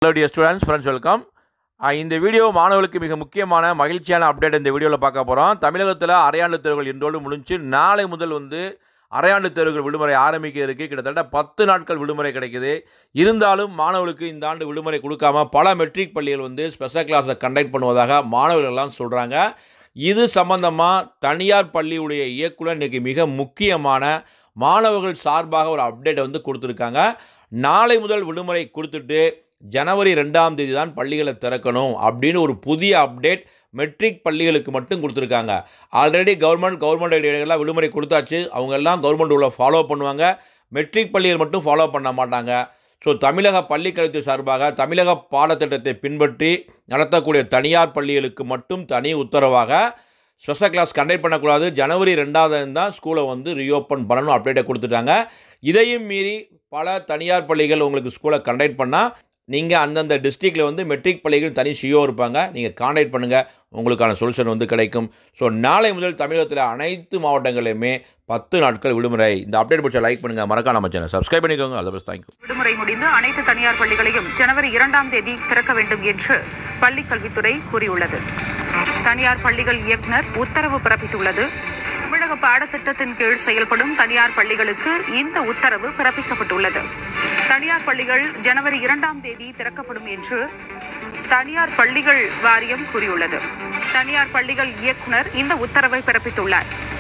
hello dear students friends welcome இந்த video மாணவர்களுக்கு மிக முக்கியமான மகிழ்ச்சியான அப்டேட் இந்த வீடியோவில் பார்க்க போகிறோம் தமிழகத்தில் அரையாண்டு தேர்வுகள் இன்றோடு முடிஞ்சு நாளை முதல் வந்து அரையாண்டு தேர்வுகள் விடுமுறை ஆரம்பிக்க இருக்குது கிட்டத்தட்ட பத்து நாட்கள் விடுமுறை கிடைக்குது இருந்தாலும் மாணவர்களுக்கு இந்த ஆண்டு விடுமுறை கொடுக்காம பல மெட்ரிக் பள்ளிகள் வந்து ஸ்பெஷல் கிளாஸை கண்டக்ட் பண்ணுவதாக மாணவர்கள் எல்லாம் சொல்கிறாங்க இது சம்பந்தமாக தனியார் பள்ளியுடைய இயக்குனர் இன்றைக்கி மிக முக்கியமான மாணவர்கள் சார்பாக ஒரு அப்டேட் வந்து கொடுத்துருக்காங்க நாளை முதல் விடுமுறை கொடுத்துட்டு ஜனவரி ரெண்டாம் தேதி தான் பள்ளிகளை திறக்கணும் அப்படின்னு ஒரு புதிய அப்டேட் மெட்ரிக் பள்ளிகளுக்கு மட்டும் கொடுத்துருக்காங்க ஆல்ரெடி கவர்மெண்ட் கவர்மெண்ட் இடையிலாம் விடுமுறை கொடுத்தாச்சு அவங்க எல்லாம் கவர்மெண்ட் உள்ள ஃபாலோ பண்ணுவாங்க மெட்ரிக் பள்ளிகள் மட்டும் ஃபாலோ பண்ண மாட்டாங்க ஸோ தமிழக பள்ளிக்கல்வித்துறை சார்பாக தமிழக பாடத்திட்டத்தை பின்பற்றி நடத்தக்கூடிய தனியார் பள்ளிகளுக்கு மட்டும் தனி உத்தரவாக ஸ்பெஷல் கிளாஸ் கண்டக்ட் பண்ணக்கூடாது ஜனவரி ரெண்டாவது தான் ஸ்கூலை வந்து ரீஓப்பன் பண்ணணும் அப்டேட்டை கொடுத்துட்டாங்க இதையும் மீறி பல தனியார் பள்ளிகள் உங்களுக்கு ஸ்கூலை கண்டக்ட் பண்ணால் நீங்கள் அந்தந்த டிஸ்ட்ரிக்டில் வந்து மெட்ரிக் பள்ளிகள் தனி சிஓ இருப்பாங்க நீங்கள் கான்டாக்ட் பண்ணுங்கள் உங்களுக்கான சொல்யூஷன் வந்து கிடைக்கும் ஸோ நாளை முதல் தமிழகத்தில் அனைத்து மாவட்டங்களிலுமே பத்து நாட்கள் விடுமுறை இந்த அப்டேட் பிடிச்ச லைக் பண்ணுங்கள் மறக்காம நம்ம சேனல் சப்ஸ்கிரைப் பண்ணிக்கோங்க அதை பஸ் தேங்க்யூ விடுமுறை முடிந்து அனைத்து தனியார் பள்ளிகளையும் ஜனவரி இரண்டாம் தேதி திறக்க வேண்டும் என்று பள்ளிக் கல்வித்துறை கூறியுள்ளது தனியார் பள்ளிகள் இயக்குனர் உத்தரவு பிறப்பித்துள்ளது தமிழக பாடத்திட்டத்தின் கீழ் செயல்படும் தனியார் பள்ளிகளுக்கு இந்த உத்தரவு பிறப்பிக்கப்பட்டுள்ளது தனியார் பள்ளிகள் ஜனவரி இரண்டாம் தேதி திறக்கப்படும் என்று தனியார் பள்ளிகள் வாரியம் கூறியுள்ளது தனியார் பள்ளிகள் இயக்குனர் இந்த உத்தரவை பிறப்பித்துள்ளார்